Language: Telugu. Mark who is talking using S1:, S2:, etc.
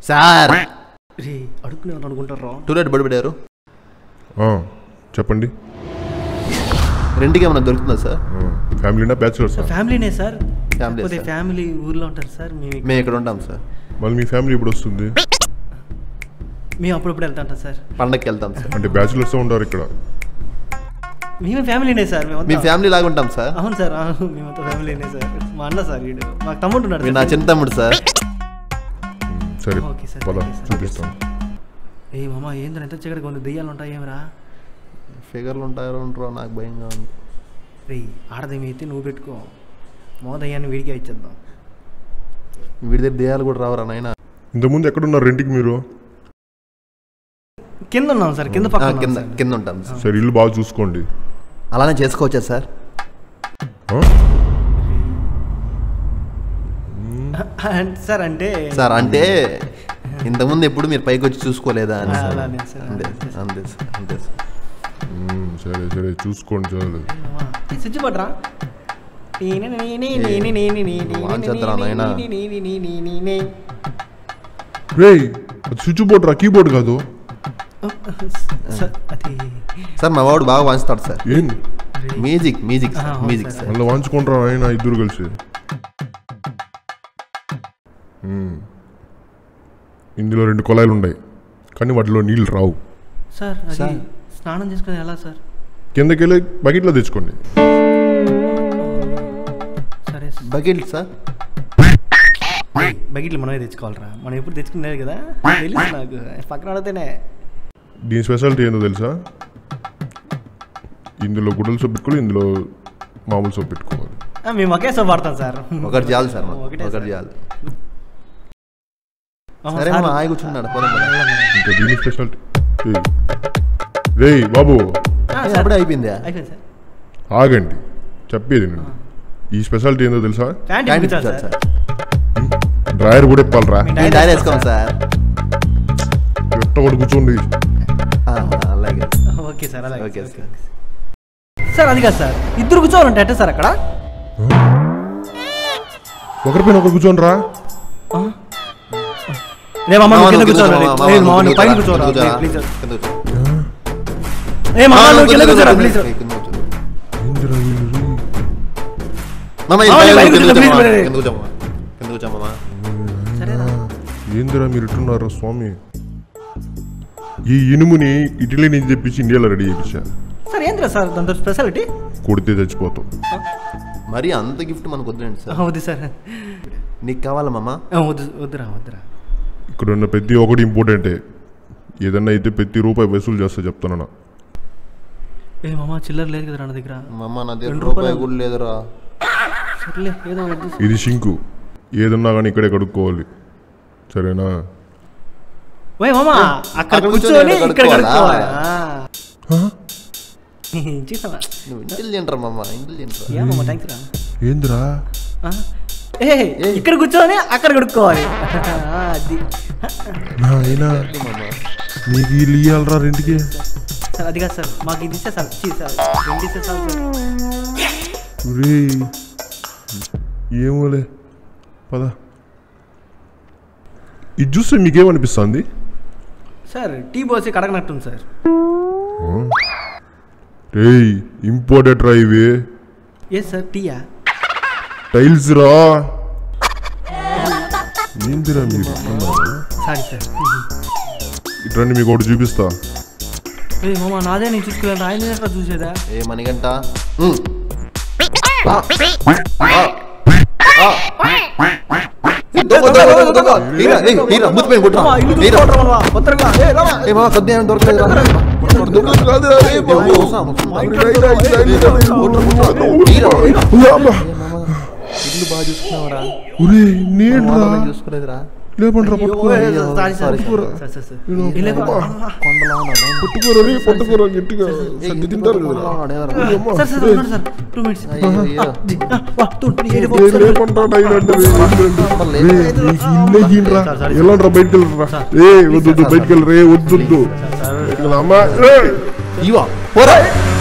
S1: సార్
S2: రే అడుక్కునే అనుకుంటారా
S1: టూలెట్ బడిపెట్టారు
S3: ఆ, చెప్పండి
S1: రెండుకి ఏమైనా దొరుకుతుందా సార్
S3: ఆ, ఫ్యామిలీనా బ్యాచులర్స్
S2: ఫ్యామిలీనే సార్
S1: Family,
S2: కాకపోతే
S1: sir.
S2: ఫ్యామిలీ ఊర్లో ఉంటారు సార్ మేము
S1: మేము ఇక్కడ ఉంటాం సార్
S3: మళ్ళీ మీ ఫ్యామిలీ ఇప్పుడు వస్తుంది
S2: మేము అప్పుడప్పుడు వెళ్తాంటాం సార్
S1: పండగకి వెళ్తాం సార్
S3: అంటే బ్యాచులర్స్ ఉంటారు ఇక్కడ
S2: మేము ఫ్యామిలీనే సార్
S1: మీ
S2: మేము
S1: ఫ్యామిలీ లాగా ఉంటాం సార్
S2: అవును సార్ అవును మేమంతా ఫ్యామిలీనే సార్ మా అన్న సార్ వీడు మాకు తమ్ముడు ఉన్నాడు
S1: మీరు నా
S2: సార్.
S1: చిన్న తమ్ముడు సార్
S3: సరే
S2: ఓకే సార్,
S3: పద
S2: ఓకే సార్.
S3: చూపిస్తాను
S2: ఏ మామ ఏంద్ర ఎంత చీకటిగా ఉంది దెయ్యాలు ఉంటాయి ఏమరా
S1: ఫిగర్లు ఉంటారో ఉంటారో నాకు భయంగా ఉంది
S2: రే ఆడదేమి అయితే నువ్వు పెట్టుకో మో దయ్యాన్ని వీడికి ఇచ్చేద్దాం
S1: వీడి దగ్గర దేయాలు కూడా రావరా నాయన
S3: ఇంతకుముందు ఎక్కడున్నారు రెంట్కి మీరు
S2: కింద ఉన్నాం సార్ కింద పక్కన ఉన్నాం
S1: కింద
S2: సార్.
S1: కింద ఉంటాం సార్
S3: సరే ఇల్లు బాగా చూసుకోండి
S1: అలానే చేసుకోవచ్చా సార్
S3: ఆ?
S2: అంటే సార్ అంటే
S1: సార్ అంటే ఇంతకుముందు ఎప్పుడు మీరు పైకి వచ్చి చూసుకోలేదా అని సార్
S2: అలానే సార్,
S1: అంతే అంతే సార్ అంతే సార్
S3: మ్మ్, సరే సరే చూసుకోండి చాలు
S2: స్విచ్ పడరా
S1: వాంచొద్దురా నాయనా.
S3: రే అది స్విచ్ బోర్డ్ రా కీబోర్డ్ కాదు
S2: సార్ అది
S1: సార్ మా వాడు బాగా వాంచుతాడు సార్
S3: ఏంది
S1: మ్యూజిక్ మ్యూజిక్
S2: ఆ, అవును
S1: మ్యూజిక్
S2: సార్.
S1: సార్
S3: మళ్ళీ వాంచుకుంటారా ఆయన ఇద్దరు కలిసి మ్మ్. ఇందులో రెండు కొలాయిలు ఉన్నాయి కానీ వాటిలో నీళ్ళు రావు
S2: సార్ అది
S1: సార్.
S2: స్నానం చేసుకుని ఎలా సార్
S3: కిందకి వెళ్ళి బకెట్లో తెచ్చుకోండి
S2: సరే సార్.
S1: బకెట్ సార్
S2: బకెట్లు మనమే తెచ్చుకోవాలరా మనం ఎప్పుడు తెచ్చుకునేది కదా తెలుసు నాకు పక్కన అడితేనే
S3: దీని స్పెషాలిటీ ఏందో తెలుసా ఇందులో గుడ్డలు సోప్ పెట్టుకోవాలి ఇందులో మామూలు సోప్ పెట్టుకోవాలి
S2: ఆ, మేము ఒకే సో వాడతాం సార్
S1: ఒకటి చాలు సార్ మాకు.
S2: ఒకటే
S1: ఒకటి
S2: సార్.
S1: చాలు
S2: అవును
S1: సరే
S2: సార్.
S1: మా హాయి కూర్చున్నాడు పోదాం పద.
S3: ఇంకా దీని స్పెషాలిటీ రే బాబు
S2: ఆ,
S1: ఏ,
S2: సార్.
S1: అప్పుడే అయిపోయిందా
S2: అయిపోయింది సార్
S3: ఆగండి చెప్పేది నేను ఈ స్పెషాలిటీ ఏందో తెలుసా
S2: ప్యాంట్
S1: క్యాంటీన్
S2: ఇప్పించాలి
S1: కూర్చోండి
S2: సార్
S1: సార్
S3: డ్రాయర్ కూడా ఇప్పాలరా
S2: మీ
S1: నేను డైరీ వేసుకోం సార్
S3: ఎట్ట కూడా కూర్చోండి
S1: ఆ, అలాగే
S2: ఓకే సార్ అలాగే
S1: ఓకే
S2: ఓకే.
S1: సార్
S2: సార్ అది కాదు సార్ ఇద్దరు కూర్చోవాలంటే ఎట్ట సార్ అక్కడ
S3: ఒకరిపైన ఒకరు కూర్చోండి రా
S2: రే మామ నువ్వు కింద
S1: మామ,
S2: కూర్చోరా
S1: నువ్వు కింద
S2: లేదు మామ నువ్వు పైన
S1: కూర్చోరా,
S2: కూర్చోరా
S1: కింద
S2: ప్లీజ్
S1: కూర్చోరా, కింద కూర్చో.
S2: ఏ మామ
S1: మామ,
S2: నువ్వు కింద కూర్చోరా
S1: కింద
S2: ప్లీజ్
S1: కూర్చో, కింద కూర్చో.
S3: ఏందిరా వీళ్ళు రే?
S1: మామ,
S2: మామ,
S1: ఇది పైన
S2: పైన
S1: కింద
S2: కూర్చో,
S1: కూర్చో,
S2: ప్లీజ్,
S1: మామ.
S2: ప్లీజ్.
S1: కింద కూర్చో, మామ. కింద కూర్చో, మామ.
S2: సరేనా
S3: ఏందిరా మీరు ఇట్టున్నారా స్వామి ఈ ఇనుముని ఇటలీ నుంచి తెప్పించి ఇండియాలో రెడీ చేయించా
S2: సార్ ఏంద్రా సార్ దాంతో స్పెషాలిటీ
S3: కొడితే చచ్చిపోతాం
S1: మరి అంత గిఫ్ట్ మనకు వద్దండి సార్
S2: వద్దు సార్
S1: నీకు కావాలా మామ
S2: ఆ, వద్దు వద్దురా వద్దురా
S3: ఇక్కడ ఉన్న ప్రతి ఒక్కటి ఇంపార్టెంటే ఏదన్నా అయితే ప్రతి రూపాయి వసూలు చేస్తా చెప్తున్నా
S2: ఏ మామ చిల్లర లేదు కదరా నా దగ్గర
S1: మామ నా దగ్గర
S2: రెండు
S1: రూపాయి
S2: రూపాయలు.
S1: కూడా లేదురా
S2: సర్లే ఏదో ఒకటి తీసుకో.
S3: ఇది షింకు ఏదన్నా కానీ ఇక్కడే కడుక్కోవాలి సరేనా
S2: ఓయ్ మామ అక్కడ
S1: అక్కడ
S2: కూర్చొని
S1: కూర్చొని
S2: ఇక్కడ
S1: కడుక్కోవాలా?
S2: కడుక్కోవాలి ఆ. చూసావా
S1: నువ్వు ఇంటెలిజెంట్ రా మామ ఇంటెలిజెంట్ రా
S2: ఏ మామ థ్యాంక్స్ రా
S3: ఏందిరా
S2: ఆ? ఏ ఇక్కడ కూర్చొని అక్కడ కడుక్కోవాలి ఆ, అది
S3: నాయనా
S1: మామ
S3: నీకు ఇల్లు ఇయ్యాలరా రెండుకి
S2: సార్ అది కాదు సార్ మాకు ఇది ఇస్తే సార్ చీ సార్ రెండు ఇస్తే సార్
S3: రే ఏమోలే పద ఇది చూస్తే మీకేమనిపిస్తుంది
S2: సార్ టీ పోసి కడగనట్టుంది సార్
S3: రేయ్ ఇంపార్టెంట్ రా ఇవి
S2: ఏ సార్ టీయా
S3: టైల్స్ రా ఏందిరా మీరు ఇట్లున్నారు?
S2: సారీ సార్
S3: ఇట్రండి మీకు ఒకటి చూపిస్తా
S2: ఏ మామ నాదే నేను చూసుకోలేదు ఆయన ఎట్లా చూసేదా
S1: ఏ మణిగంట ఉమ్. ఆ. ఆ. ఆ. దొంగ, దొంగ, దొంగ, దొంగ. హీరా, ఏయ్, హీరా, ముద్దు పైన కొట్టురా.
S2: మామ, ఇల్లు
S1: హీరా.
S2: చూసుకోవడం వల్ల భద్రంగా ఏ రామా
S1: ఏ మామ, కొద్దిగా ఏం దొరకలేదురా?
S3: దొంగలు కాదురా, రే,
S1: ఏ,
S3: బాబు.
S1: వస్తాం, వస్తాం.
S3: రా, రా, రా, రా, రా.
S1: హీరా.
S3: అబ్బా.
S1: ఇల్లు బాగా చూసుకున్నావురా
S3: ఒరే నేనురా
S1: మామూలుగా చూసుకోలేదురా
S3: లేపండ్రా పట్టుకోరా
S1: అయ్యో,
S2: sorry sir
S1: sorry, sorry.
S2: Sir sir sir
S3: నేను
S2: ఏ, లేపా.
S3: అబ్బా.
S1: కొండలా ఉన్నాడు.
S3: పట్టుకోరా రే పట్టుకోరా గట్టిగా
S1: ఏయ్,
S3: సర్ది
S1: ఇంటి
S3: తింటారు
S1: కొండలా
S3: కదా
S1: ఉన్నాడు, ఏదరా?
S3: అమ్మా.
S2: సార్ సార్
S3: రే,
S2: ఉన్నాడు సార్ టూ మినిట్స్
S1: అయ్యో, అయ్యో.
S3: రే, లేపండ్రా, నాయన అంటే రే, రే, రే, నీకు ఇల్లే గీన్రా. వెళ్ళండ్రా బయటికి వెళ్ళరా ఏ వద్దు వద్దు బయటికి వెళ్ళరు రే వద్దు వద్దు బయటికి వెళ్ళరా. అమ్మా ఏ.
S1: ఇవా పోరా